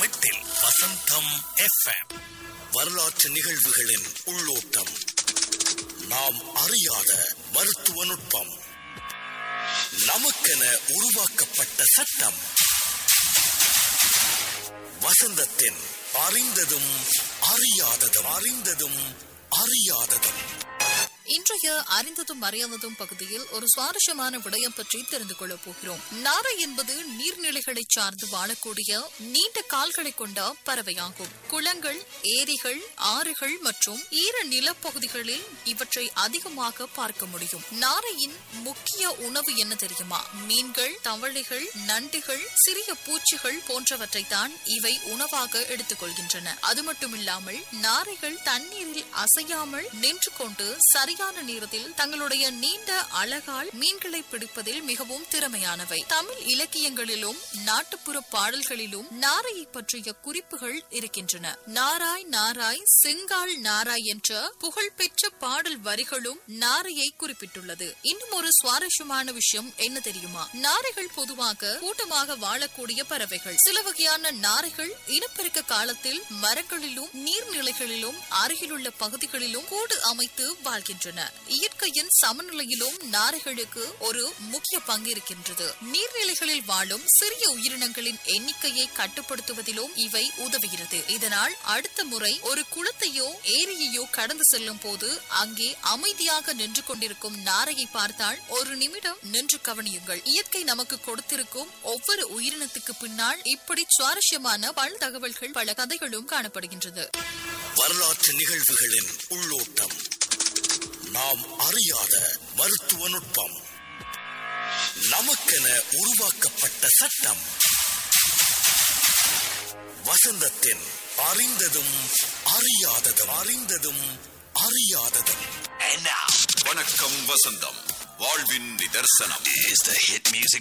தசம் எட்டில் வசந்தம் எஃப்எம் வரலாற்று நிகழ்வுகளின் உள்ளோட்டம் நாம் அறியாத மருத்துவ நுட்பம் நமக்கென உருவாக்கப்பட்ட சட்டம் வசந்தத்தின் அறிந்ததும் அறியாததும் அறிந்ததும் அறியாததும் இன்றைய அறிந்ததும் அறியாததும் பகுதியில் ஒரு சுவாரஸ்யமான விடயம் பற்றி தெரிந்து கொள்ளப் போகிறோம் நாரை என்பது நீர்நிலைகளை சார்ந்து வாழக்கூடிய நீண்ட கால்களை கொண்ட பறவையாகும் குளங்கள் ஏரிகள் ஆறுகள் மற்றும் ஈர நிலப்பகுதிகளில் இவற்றை அதிகமாக பார்க்க முடியும் நாரையின் முக்கிய உணவு என்ன தெரியுமா மீன்கள் தவளைகள் நண்டுகள் சிறிய பூச்சிகள் போன்றவற்றை தான் இவை உணவாக எடுத்துக்கொள்கின்றன அது மட்டுமில்லாமல் நாரைகள் தண்ணீரில் அசையாமல் நின்று கொண்டு சரியான நேரத்தில் தங்களுடைய நீண்ட அழகால் மீன்களை பிடிப்பதில் மிகவும் திறமையானவை தமிழ் இலக்கியங்களிலும் நாட்டுப்புற பாடல்களிலும் நாரையை பற்றிய குறிப்புகள் இருக்கின்றன நாராய் நாராய் செங்கால் நாராய் என்ற புகழ்பெற்ற பாடல் வரிகளும் நாரையை குறிப்பிட்டுள்ளது இன்னும் ஒரு சுவாரஸ்யமான விஷயம் என்ன தெரியுமா நாரைகள் பொதுவாக கூட்டமாக வாழக்கூடிய பறவைகள் சில வகையான நாரைகள் இனப்பெருக்க காலத்தில் மரங்களிலும் நீர்நிலைகளிலும் அருகிலுள்ள பகுதிகளிலும் கூடு அமைத்து வாழ்கின்றன இயற்கையின் சமநிலையிலும் நாரைகளுக்கு ஒரு முக்கிய பங்கு இருக்கின்றது நீர்நிலைகளில் வாழும் சிறிய உயிரினங்களின் எண்ணிக்கையை கட்டுப்படுத்துவதிலும் இவை உதவுகிறது இதனால் அடுத்த முறை ஒரு குளத்தையோ ஏரியையோ கடந்து செல்லும் போது அங்கே அமைதியாக நின்று கொண்டிருக்கும் நாரையை பார்த்தால் ஒரு நிமிடம் நின்று கவனியுங்கள் இயற்கை நமக்கு கொடுத்திருக்கும் ஒவ்வொரு உயிரினத்துக்கு பின்னால் இப்படி சுவாரஸ்யமான பல தகவல்கள் பல கதைகளும் காணப்படுகின்றது வரலாற்று நிகழ்வுகளின் உள்ளோட்டம் நாம் அறியாத மருத்துவ நுட்பம் நமக்கென உருவாக்கப்பட்ட சட்டம் வசந்தத்தின் அறிந்ததும் அறியாததும் அறிந்ததும் அறியாததும் வணக்கம் வசந்தம் வாழ்வின் நிதர்சனம் is the hit music